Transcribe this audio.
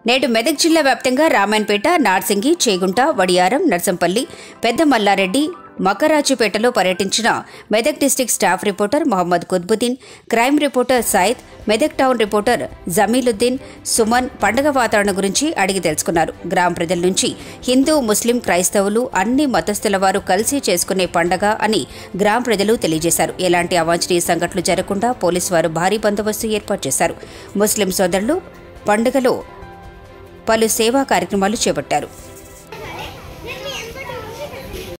నేడు మెదక్ జిల్లా వ్యాప్తంగా రామాయణపేట నార్సింగి చేగుంట వడియారం నర్సంపల్లి పెద్ద మల్లారెడ్డి మకరాజుపేటలో పర్యటించిన Medak district staff reporter Mohammed Qutubuddin crime reporter Syed Medak town reporter Jameeluddin Suman పండగ వాతావరణం గురించి అడిగి తెలుసుకున్నారు గ్రామ ప్రజల నుంచి హిందూ ముస్లిం క్రైస్తవులు అన్ని మతస్థుల వారు కలిసి చేసుకునే పండగ అని గ్రామ ప్రజలు తెలియజేశారు ఎలాంటి అవాంఛనీయ సంఘటనలు జరగకుండా పోలీసు వారు భారీ బందోబస్తు ఏర్పాటు చేశారు ముస్లిం సోదరులు పండుగలో పలు సేవా కార్యక్రమాలు చేపట్టారు